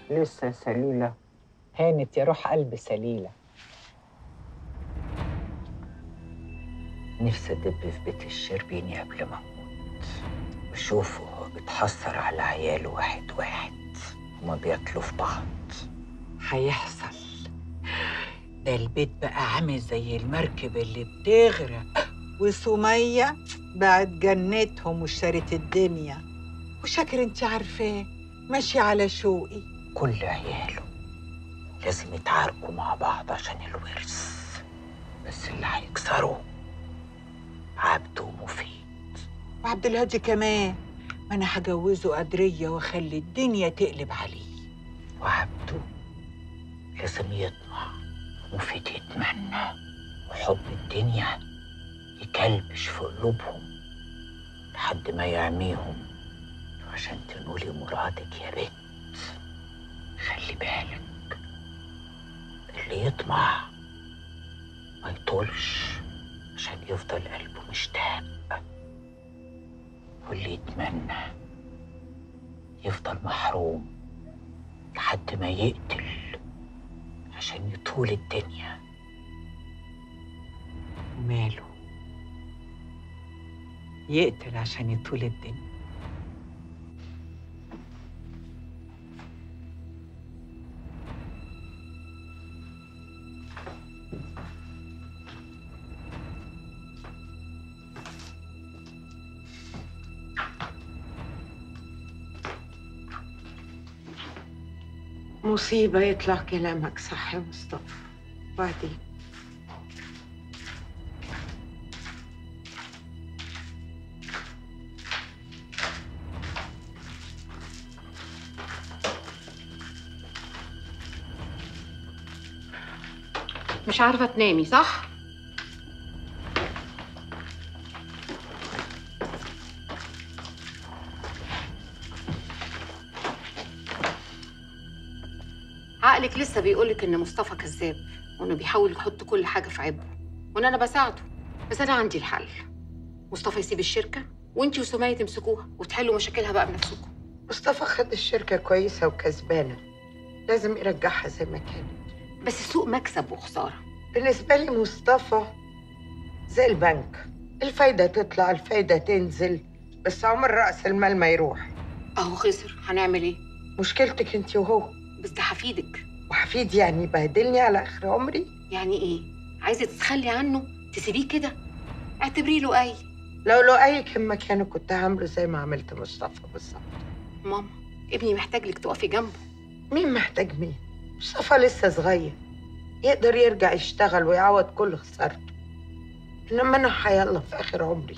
لسه يا سليلة هانت يا روح قلب سليلة نفسي أدب في بيت الشربيني قبل ما أموت وأشوفه وهو بيتحسر على عياله واحد واحد هما بياكلوا في بعض هيحصل ده البيت بقى عامل زي المركب اللي بتغرق وسمية بقت جنتهم واشترت الدنيا وشاكر انت عارفاه ماشي على شوقي كل عياله لازم يتعاركوا مع بعض عشان الورث بس اللي هيكسره عبده ومفيد وعبد الهادي كمان ما انا هجوزه قدرية واخلي الدنيا تقلب عليه وعبده لازم يطمع ومفيد يتمنى وحب الدنيا يكلبش في قلوبهم لحد ما يعميهم عشان تنولي مرادك يا بنت خلي بالك اللي يطمع ما يطولش عشان يفضل قلبه مشتاق واللي يتمنى يفضل محروم لحد ما يقتل عشان يطول الدنيا وماله يقتل عشان يطول الدنيا مصيبة يطلع كلامك صح يا مصطفى وبعدين مش عارفة تنامي صح؟ عقلك لسه بيقولك ان مصطفى كذاب وانه بيحاول يحط كل حاجة في عبه وان انا بساعده بس انا عندي الحل مصطفى يسيب الشركة وانتي وسمية تمسكوها وتحلوا مشاكلها بقى بنفسكم مصطفى خد الشركة كويسة وكسبانة لازم يرجعها زي ما كانت بس السوق مكسب وخسارة بالنسبة لي مصطفى زي البنك الفايدة تطلع الفايدة تنزل بس عمر رأس المال ما يروح اهو خسر هنعمل ايه؟ مشكلتك انت وهو بس ده حفيدك وحفيد يعني يبهدلني على آخر عمري يعني ايه؟ عايزة تتخلي عنه تسيبيه كده؟ اعتبريه له اي لو لو أي كان مكانه كنت هعمله زي ما عملت مصطفى بالظبط ماما ابني محتاج لك تقفي جنبه مين محتاج مين؟ مصطفى لسه صغير يقدر يرجع يشتغل ويعوض كل خسارته إنما أنا حيالله في آخر عمري